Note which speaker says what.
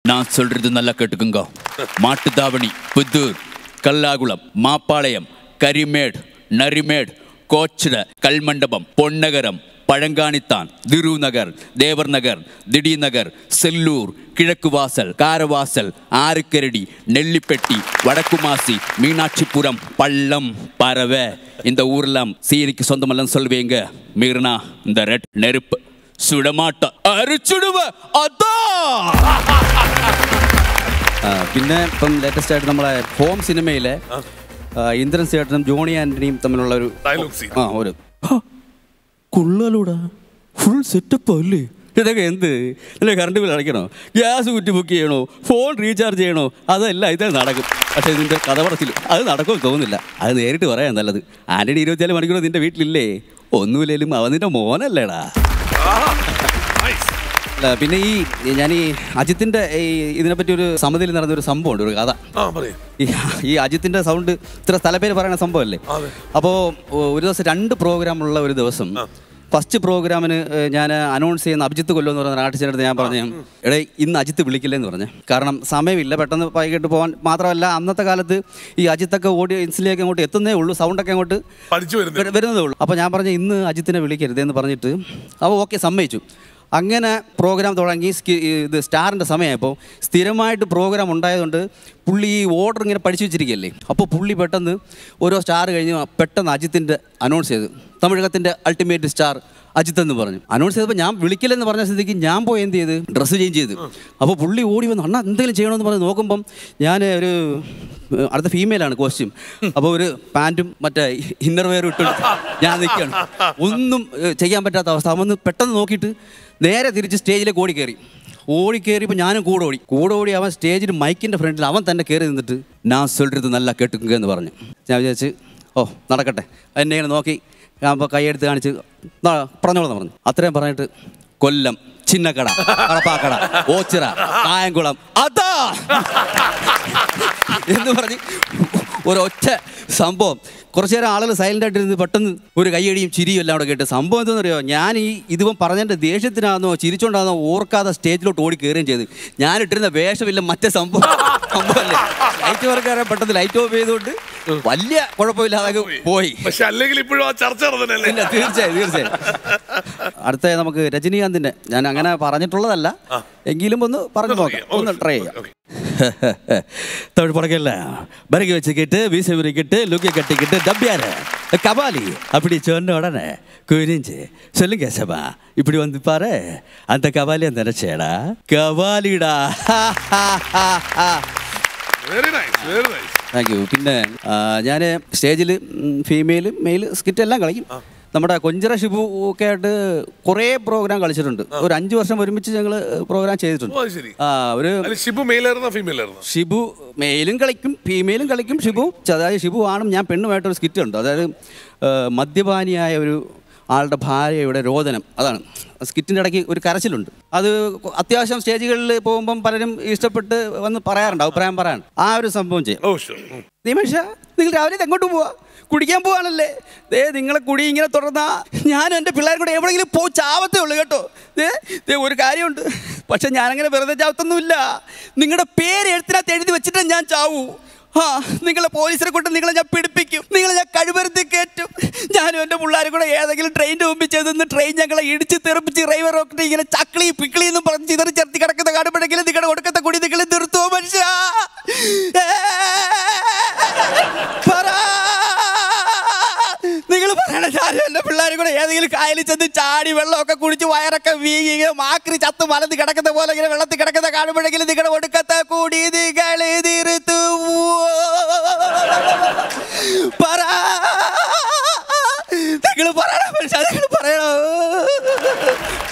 Speaker 1: நான் சொல்றது நல்லா கேட்டுக்குங்க மாட்டுத்தாவணி புத்தூர் கல்லாகுளம் மாப்பாளையம் கரிமேடு நரிமேடு கோச்சிட கல்மண்டபம் பொன்னகரம் பழங்காணித்தான் திரு நகர் தேவர் நகர் திடீர் நகர் செல்லூர் கிழக்கு வாசல் காரவாசல் ஆறுக்கரடி நெல்லிப்பெட்டி வடக்குமாசி மீனாட்சிபுரம் பள்ளம் பறவை இந்த ஊர்லாம் சீனிக்கு சொந்தமெல்லாம் சொல்லுவீங்க மீறினா இந்த ரெட் நெருப்பு சுடமாட்ட அரிச்சுடுவ அதான்
Speaker 2: ആ, പിന്നെ ഇപ്പം ലേറ്റസ്റ്റ് ആയിട്ട് നമ്മളെ ഹോം സിനിമയിലെ ആ, ഇന്ദ്രൻ ചേട്ടനും ജോണി ആന്റണിയും തമ്മിലുള്ള ഒരു
Speaker 3: Dialogue scene.
Speaker 2: ആ ഒരു കൊള്ളാലൂടാ ഫുൾ സെറ്റപ്പ് അല്ലേ ഇതൊക്കെ എന്ത് അല്ലെ കറണ്ട് ബിൽ അടയ്ക്കണോ ഗ്യാസ് കുറ്റി ബുക്ക് ചെയ്യണോ ഫോൺ റീചാർജ് ചെയ്യണോ അതല്ല ഇത് നടക്കും പക്ഷേ ഇതിൻ്റെ കഥ പറച്ചിൽ അത് നടക്കുമെന്ന് തോന്നുന്നില്ല അത് നേരിട്ട് പറയാൻ നല്ലത് ആന്റണി ഇരുപത്തിനാല് മണിക്കൂർ നിന്റെ വീട്ടിലില്ലേ ഒന്നുമില്ലേലും അവൻ നിന്റെ മോനല്ലേടാ
Speaker 3: നൈസ്
Speaker 2: അല്ല പിന്നെ ഈ ഞാൻ ഈ അജിത്തിന്റെ ഈ ഇതിനെപ്പറ്റി ഒരു സമിതിയിൽ നടന്ന ഒരു സംഭവമുണ്ട് ഒരു കഥ
Speaker 3: ആ പറയൂ
Speaker 2: ഈ ഈ അജിത്തിന്റെ സൗണ്ട് ഇത്ര സ്ഥലപ്പേര് പറയുന്ന സംഭവമല്ലേ
Speaker 3: അതെ.
Speaker 2: അപ്പോൾ ഒരു ദിവസം രണ്ട് പ്രോഗ്രാം ഉള്ള ഒരു ദിവസം ഫസ്റ്റ് പ്രോഗ്രാമിന് ഞാൻ അനൗൺസ് ചെയ്യുന്ന അഭിജിത്ത് കൊല്ലം എന്ന് പറയുന്ന ആർട്ടിസ്റ്റിൻ്റെ അടുത്ത് ഞാൻ പറഞ്ഞു എടേ ഇന്ന് അജിത്ത് വിളിക്കില്ലെന്ന് പറഞ്ഞു കാരണം സമയമില്ല പെട്ടെന്ന് വൈകിട്ട് പോകാൻ മാത്രമല്ല അന്നത്തെ കാലത്ത് ഈ അജിത്തൊക്കെ ഓഡിയൻസിലേക്ക് അങ്ങോട്ട് എത്തുന്നേ ഉള്ളൂ സൗണ്ടൊക്കെ അങ്ങോട്ട്
Speaker 3: പഠിച്ചു വരുന്നത്
Speaker 2: വരു- വരുന്നതേ ഉള്ളൂ അപ്പോൾ ഞാൻ പറഞ്ഞു ഇന്ന് അജിത്തിനെ വിളിക്കരുത് എന്ന് പറഞ്ഞിട്ട് അപ്പോൾ ഓക്കെ സമ്മതിച്ചു അങ്ങനെ പ്രോഗ്രാം തുടങ്ങി സ്കി- ഇത് സ്റ്റാറിൻ്റെ സമയമായപ്പോൾ സ്ഥിരമായിട്ട് പ്രോഗ്രാം ഉണ്ടായതുകൊണ്ട് പുള്ളി ഈ ഓർഡർ ഇങ്ങനെ പഠിച്ചു വെച്ചിരിക്കുകയല്ലേ അപ്പോൾ പുള്ളി പെട്ടെന്ന് ഓരോ സ്റ്റാർ കഴിഞ്ഞ് പെട്ടെന്ന് അജിത്തിൻ്റെ അനൗൺസ് ചെയ്തു തമിഴകത്തിൻ്റെ അൾട്ടിമേറ്റ് സ്റ്റാർ അജിത്ത് എന്ന് പറഞ്ഞു അനൗൺസ് ചെയ്തപ്പോൾ ഞാൻ വിളിക്കില്ലെന്ന് പറഞ്ഞ സ്ഥിതിക്ക് ഞാൻ പോയി എന്ത് ചെയ്ത് ഡ്രസ്സ് ചേഞ്ച് ചെയ്ത് അപ്പോൾ പുള്ളി ഓടി വന്നു അണ്ണാ എന്തെങ്കിലും ചെയ്യണമെന്ന് പറഞ്ഞ് നോക്കുമ്പം ഞാൻ ഒരു ഏഹ്, അടുത്ത ഫീമെയിലാണ് കോസ്റ്റ്യൂം അപ്പോൾ ഒരു പാൻറ്റും മറ്റേ ഇന്നർ വെയറും ഇട്ട് ഞാൻ നിൽക്കുകയാണ് ഒന്നും ഏഹ്, ചെയ്യാൻ പറ്റാത്ത അവസ്ഥ അവൻ ഒന്ന് പെട്ടെന്ന് നോക്കിയിട്ട് നേരെ തിരിച്ച് സ്റ്റേജിലേക്ക് ഓടി കയറി ഓടി കയറിയപ്പോൾ ഞാനും കൂടെ ഓടി കൂടെ ഓടി അവൻ സ്റ്റേജിൽ മൈക്കിൻ്റെ ഫ്രണ്ടിൽ അവൻ തന്നെ കയറി നിന്നിട്ട് ഞാൻ സൊല്ലരുത് നല്ല കേട്ടുക്കുക എന്ന് പറഞ്ഞു ഞാൻ വിചാരിച്ച് ഓ നടക്കട്ടെ എന്നെ ഇങ്ങനെ നോക്കി ഞാൻ അപ്പോൾ കൈയെടുത്ത് കാണിച്ച് "നാ, പറഞ്ഞോളെന്ന് പറഞ്ഞു അത്രയും പറഞ്ഞിട്ട് കൊല്ലം ചിന്നക്കട കടപ്പാക്കട ഓച്ചിറ കായംകുളം അതാ എന്ന് പറഞ്ഞ് ഒരൊറ്റ സംഭവം കുറച്ചു നേരം ആളുകൾ സൈലന്റ് ആയിട്ടിരുന്ന് പെട്ടെന്ന് ഒരു കൈയടിയും ചിരിയും എല്ലാം അവിടെ കേട്ട് സംഭവം എന്താണെന്നറിയോ ഞാൻ ഈ ഇതിപ്പം പറഞ്ഞതിൻ്റെ ദേഷ്യത്തിനാണെന്നോ ചിരിച്ചോണ്ടാണെന്നോ ഓർക്കാതെ സ്റ്റേജിലോട്ട് ഓടി കയറുകയും ചെയ്ത് ഞാൻ ഇട്ടിരുന്ന വേഷമില്ല മറ്റേ സംഭവം സംഭവമല്ലേ ലൈറ്റ് വർക്കാരെ പെട്ടെന്ന് ലൈറ്റ് ഓഫ് ചെയ്തുകൊണ്ട് വലിയ കുഴപ്പമില്ലാതെ പോയി
Speaker 3: പക്ഷെ അല്ലെങ്കിൽ ഇപ്പോഴും ആ ചർച്ച നടന്നല്ലേ
Speaker 2: ഇല്ല തീർച്ചയായും തീർച്ചയായും അടുത്ത നമുക്ക് രജനീകാന്തിന്റെ ഞാൻ അങ്ങനെ പറഞ്ഞിട്ടുള്ളതല്ല എങ്കിലും ഒന്ന് പറഞ്ഞു നോക്കാം ഒന്ന് ട്രൈ ചെയ്യാം தமிழ் படங்கள்ல பறக்க வச்சுக்கிட்டு வீச விரிக்கிட்டு லுக்கி கட்டிக்கிட்டு டப்பியாரு கபாலி அப்படி சொன்ன உடனே குனிஞ்சு சொல்லுங்க சபா இப்படி வந்து பாரு அந்த கபாலி அந்த நினைச்சேடா கபாலிடா
Speaker 3: very nice very nice
Speaker 2: thank you പിന്നെ ഞാൻ സ്റ്റേജിൽ ഫീമെയിൽ മെയിൽ സ്കിറ്റ് എല്ലാം കളിക്കും നമ്മുടെ കൊഞ്ചിറ ഷിബു ഒക്കെ ആയിട്ട് കുറേ പ്രോഗ്രാം കളിച്ചിട്ടുണ്ട് ഒരു അഞ്ച് വർഷം ഒരുമിച്ച് ഞങ്ങൾ പ്രോഗ്രാം ചെയ്തിട്ടുണ്ട്
Speaker 3: ഓ, അത് ശരി.
Speaker 2: ആ ഒരു
Speaker 3: അതിൽ ഷിബു മെയിലായിരുന്നോ ഫീമെയിൽ ആയിരുന്നോ
Speaker 2: ഷിബു മെയിലും കളിക്കും ഫീമെയിലും കളിക്കും ഷിബു അതായത് ഷിബു ആണും ഞാൻ പെണ്ണുമായിട്ടൊരു സ്കിറ്റ് ഉണ്ട് അതായത് ആ, മദ്യപാനിയായ ഒരു ആളുടെ ഭാര്യയുടെ രോദനം അതാണ് സ്കിറ്റിൻ്റെ ഇടയ്ക്ക് ഒരു കരച്ചിലുണ്ട് അത് അത്യാവശ്യം സ്റ്റേജുകളിൽ പോകുമ്പം പലരും ഇഷ്ടപ്പെട്ട് വന്ന് പറയാറുണ്ട് അഭിപ്രായം പറയാൻ ആ ഒരു സംഭവം ചെയ്യും
Speaker 3: ഓ ഷുർ
Speaker 2: നിമിഷ നിങ്ങൾ രാവിലെ ഇത് എങ്ങോട്ട് പോവാ കുടിക്കാൻ പോവാണല്ലേ ദേ നിങ്ങളെ കുടി ഇങ്ങനെ തുടർന്നാ ഞാൻ എൻ്റെ പിള്ളേർ കൂടെ എവിടെയെങ്കിലും പോ ചാവത്തേ ഉള്ളൂ കേട്ടോ ദേ ദേ ഒരു കാര്യമുണ്ട് പക്ഷെ ഞാനങ്ങനെ വെറുതെ ചാവത്തൊന്നുമില്ല നിങ്ങളുടെ പേര് എഴുത്തിനകത്ത് എഴുതി വെച്ചിട്ട് ഞാൻ ചാവൂ ആ നിങ്ങളെ പോലീസിനെ കൊണ്ട് നിങ്ങളെ ഞാൻ പിടിപ്പിക്കും നിങ്ങളെ ഞാൻ കഴിവരുത്തി കയറ്റും ഞാനും എൻ്റെ പിള്ളേരും കൂടെ ഏതെങ്കിലും ട്രെയിനിൻ്റെ മുമ്പിൽ ചെന്ന് ട്രെയിൻ ഞങ്ങളെ ഇടിച്ച് തെറിപ്പിച്ച് ഡ്രൈവറൊക്കെ ഇങ്ങനെ ചക്കളി പിക്കിളി എന്നും പറഞ്ഞ് ചിതറി ചേർത്തി കിടക്കുന്ന കാണുമ്പോഴെങ്കിലും നിങ്ങളുടെ ഒടുക്കത്തെ കുടി നിങ്ങൾ നിർത്തുമോ മനുഷ്യ പറ നിങ്ങൾ പറയണ ഞാനും എൻ്റെ പിള്ളേരും കൂടെ ഏതെങ്കിലും കായലിൽ ചെന്ന് ചാടി വെള്ളമൊക്കെ കുടിച്ച് വയറൊക്കെ വീങ്ങി ഇങ്ങനെ മാക്രി ചത്ത് മലന്ന് കിടക്കുന്ന പോലെ ഇങ്ങനെ വെള്ളത്തിൽ കിടക്കുന്ന കാണുമ്പോഴെങ്കിലും നിങ്ങളുടെ ഒടുക്കത്തെ കൂടി നിങ്ങൾ നിർത്തുമോ പറ നിങ്ങൾ പറയണം മനുഷ്യ നിങ്ങൾ പറയണോ